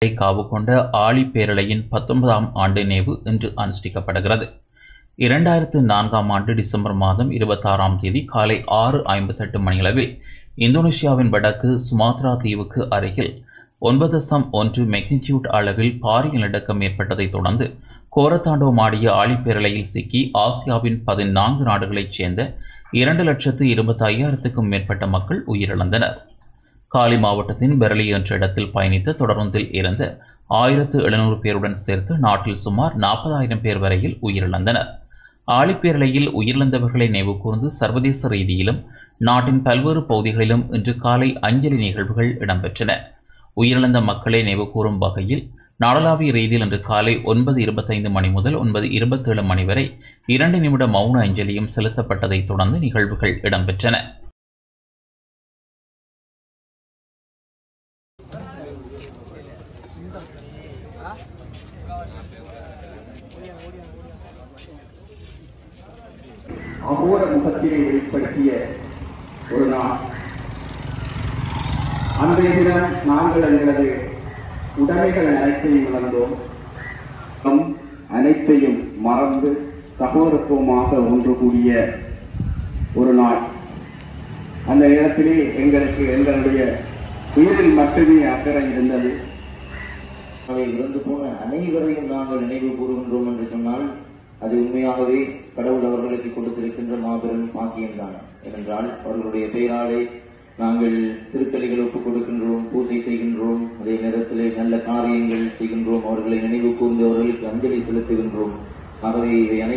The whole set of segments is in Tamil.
காவு கொண்ட ஆழி பேரலையின் பத்தொன்பதாம் ஆண்டு நினைவு இன்று அனுஷ்டிக்கப்படுகிறது இரண்டாயிரத்து நான்காம் ஆண்டு டிசம்பர் மாதம் இருபத்தாறாம் தேதி காலை ஆறு ஐம்பத்தெட்டு மணியளவில் இந்தோனேஷியாவின் வடக்கு சுமாத்ரா தீவுக்கு அருகில் ஒன்பது தசம் ஒன்று மெக்னிடியூட் அளவில் பாரிய நிலநடுக்கம் ஏற்பட்டதைத் தொடர்ந்து கோரத்தாண்டவம் ஆடிய ஆழிப்பேரலையில் சிக்கி ஆசியாவின் பதினான்கு நாடுகளைச் சேர்ந்த இரண்டு லட்சத்து இருபத்தி ஐயாயிரத்துக்கும் மேற்பட்ட மக்கள் உயிரிழந்தனர் காலி மாவட்டத்தின் பெரலி என்ற இடத்தில் பயணித்த தொடர்ந்தில் இருந்த ஆயிரத்து எழுநூறு பேருடன் சேர்த்து நாட்டில் சுமார் நாற்பதாயிரம் பேர் வரையில் உயிரிழந்தனர் ஆழிப்பேரலையில் உயிரிழந்தவர்களை நினைவு கூர்ந்து சர்வதேச ரீதியிலும் நாட்டின் பல்வேறு பகுதிகளிலும் இன்று காலை அஞ்சலி நிகழ்வுகள் இடம்பெற்றன உயிரிழந்த மக்களை நினைவு கூறும் வகையில் நாடளாவிய ரீதியில் இன்று காலை ஒன்பது இருபத்தைந்து மணி முதல் ஒன்பது இருபத்தேழு மணி வரை இரண்டு நிமிட மௌன அஞ்சலியும் செலுத்தப்பட்டதைத் தொடர்ந்து நிகழ்வுகள் இடம்பெற்றன அகோர முகத்திலே வெளிப்படுத்திய ஒரு நாள் அன்றைய தினம் நாங்கள் எங்களது உடைமைகள் அனைத்தையும் இழந்தோம் நம் அனைத்தையும் மறந்து சகோதரத்துவமாக ஒன்று கூடிய ஒரு நாள் அந்த இடத்திலே எங்களுக்கு எங்களுடைய உயிரில் மட்டுமே அக்கறை இருந்தது அவை இறந்து போன அனைவரையும் நாங்கள் நினைவு கூறுகின்றோம் என்று சொன்னால் அது உண்மையாகவே கடவுள் அவர்களுக்கு கொடுத்திருக்கின்ற மாபெரும் பாக்கியம்தான் ஏனென்றால் அவர்களுடைய பெயராலே நாங்கள் திருத்தலிகள் ஒப்புக் கொடுக்கின்றோம் பூஜை செய்கின்றோம் அதே நேரத்திலே நல்ல காரியங்கள் செய்கின்றோம் அவர்களை நினைவு கூர்ந்து அவர்களுக்கு அஞ்சலி செலுத்துகின்றோம் ஆகவே இவை அனை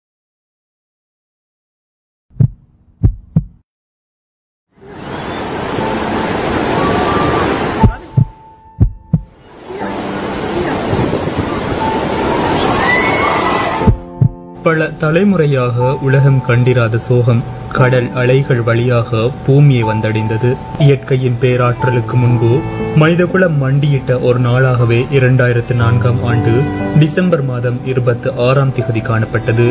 பல தலைமுறையாக உலகம் கண்டிராத சோகம் கடல் அலைகள் வழியாக பூமியை வந்தடைந்தது இயற்கையின் பேராற்றலுக்கு முன்பு மனிதகுலம் மண்டியிட்ட ஒரு நாளாகவே இரண்டாயிரத்து நான்காம் ஆண்டு டிசம்பர் மாதம் இருபத்தி ஆறாம் திகதி காணப்பட்டது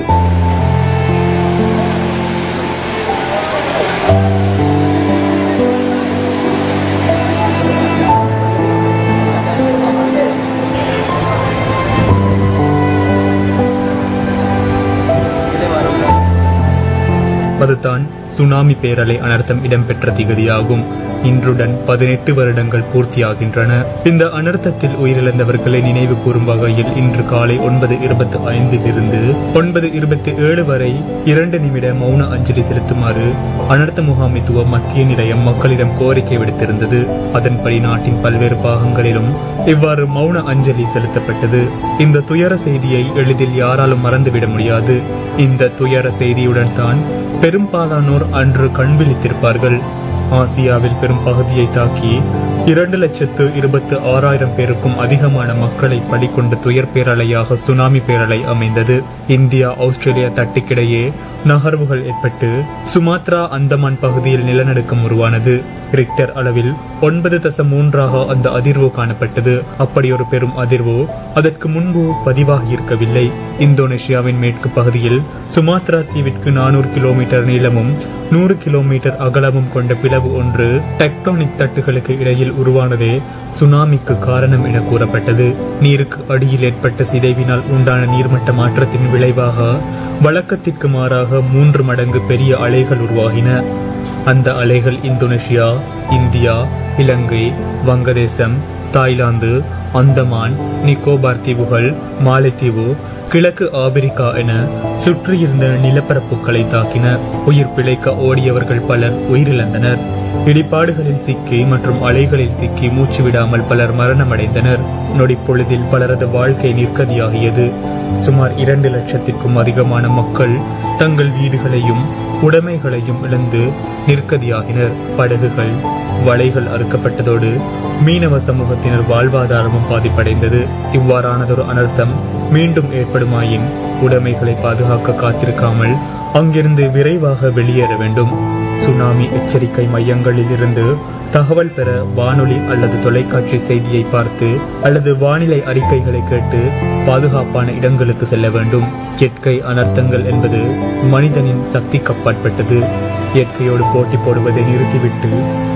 அதுதான் சுனாமி பேரலை அனர்த்தம் இடம்பெற்ற திகதியாகும் இன்றுடன் பதினெட்டு வருடங்கள் பூர்த்தியாகின்றன இந்த அனர்த்தத்தில் உயிரிழந்தவர்களை நினைவு கூறும் வகையில் இன்று காலை ஒன்பது இருபத்தி ஐந்தில் இருந்து ஒன்பது இருபத்தி ஏழு வரை இரண்டு நிமிட மௌன அஞ்சலி செலுத்துமாறு அனர்த்த முகாமைத்துவ மத்திய நிலையம் மக்களிடம் கோரிக்கை விடுத்திருந்தது அதன்படி நாட்டின் பல்வேறு பாகங்களிலும் இவ்வாறு மௌன அஞ்சலி செலுத்தப்பட்டது இந்த துயர செய்தியை எளிதில் யாராலும் மறந்துவிட முடியாது இந்த துயர செய்தியுடன் தான் பெரும்பாலானோர் அன்று கண்விழித்திருப்பார்கள் ஆசியாவில் பெரும் பகுதியை தாக்கி இரண்டு லட்சத்து இருபத்து ஆறாயிரம் பேருக்கும் அதிகமான மக்களை பலிகொண்ட துயர் பேரலையாக சுனாமி பேரலை அமைந்தது இந்தியா ஆஸ்திரேலியா தட்டுக்கிடையே நகர்வுகள் ஏற்பட்டு சுமாத்ரா அந்தமான் பகுதியில் நிலநடுக்கம் உருவானது ரிக்டர் அளவில் ஒன்பது தசம் மூன்றாக அந்த அதிர்வு காணப்பட்டது அப்படி ஒரு பெரும் அதிர்வு அதற்கு முன்பு பதிவாகி இருக்கவில்லை இந்தோனேஷியாவின் மேற்கு பகுதியில் சுமாத்ரா தீவிற்கு நானூறு கிலோமீட்டர் நீளமும் நூறு கிலோமீட்டர் அகலமும் கொண்ட பிளவு ஒன்று டெக்டோனிக் தட்டுகளுக்கு இடையில் உருவானதே சுனாமிக்கு காரணம் என கூறப்பட்டது நீருக்கு அடியில் ஏற்பட்ட சிதைவினால் உண்டான நீர்மட்ட மாற்றத்தின் விளைவாக வழக்கத்திற்கு மாறாக மூன்று மடங்கு பெரிய அலைகள் உருவாகின அந்த அலைகள் இந்தோனேஷியா இந்தியா இலங்கை வங்கதேசம் தாய்லாந்து அந்தமான் நிக்கோபார் தீவுகள் மாலைத்தீவு கிழக்கு ஆப்பிரிக்கா என சுற்றியிருந்த நிலப்பரப்புகளை தாக்கின உயிர் பிழைக்க ஓடியவர்கள் பலர் உயிரிழந்தனர் இடிபாடுகளில் சிக்கி மற்றும் அலைகளில் சிக்கி மூச்சு விடாமல் பலர் மரணமடைந்தனர் நொடிப்பொழுதில் பலரது வாழ்க்கை நிற்கதியாகியது சுமார் இரண்டு லட்சத்திற்கும் அதிகமான மக்கள் தங்கள் வீடுகளையும் உடைமைகளையும் இழந்து நிற்கதியாகினர் படகுகள் வலைகள் அறுக்கப்பட்டதோடு மீனவ சமூகத்தினர் வாழ்வாதாரமும் பாதிப்படைந்தது இவ்வாறானதொரு அனர்த்தம் மீண்டும் ஏற்படுமாயின் உடைமைகளை பாதுகாக்க காத்திருக்காமல் அங்கிருந்து விரைவாக வெளியேற வேண்டும் சுனாமி எச்சரிக்கை மையங்களில் இருந்து தகவல் பெற வானொலி அல்லது தொலைக்காட்சி செய்தியை பார்த்து அல்லது வானிலை அறிக்கைகளை கேட்டு பாதுகாப்பான இடங்களுக்கு செல்ல வேண்டும் இயற்கை அனர்த்தங்கள் என்பது மனிதனின் சக்திக்கு அப்பாற்பட்டது இயற்கையோடு போட்டி போடுவதை நிறுத்திவிட்டு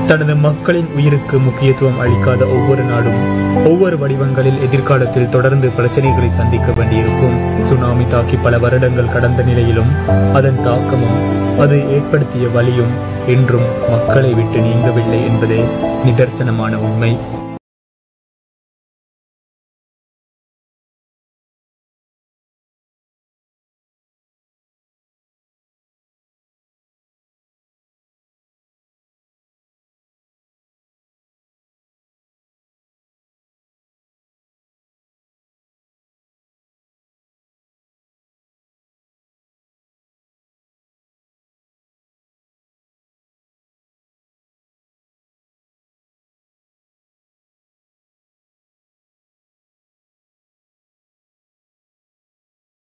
தனது மக்களின் உயிருக்கு முக்கியத்துவம் அளிக்காத ஒவ்வொரு நாடும் ஒவ்வொரு வடிவங்களில் எதிர்காலத்தில் தொடர்ந்து பிரச்சனைகளை சந்திக்க வேண்டியிருக்கும் சுனாமி தாக்கி பல வருடங்கள் கடந்த நிலையிலும் அதன் தாக்கமும் அது ஏற்படுத்திய வலியும் இன்றும் மக்களை விட்டு நீங்கவில்லை என்பதே நிதர்சனமான உண்மை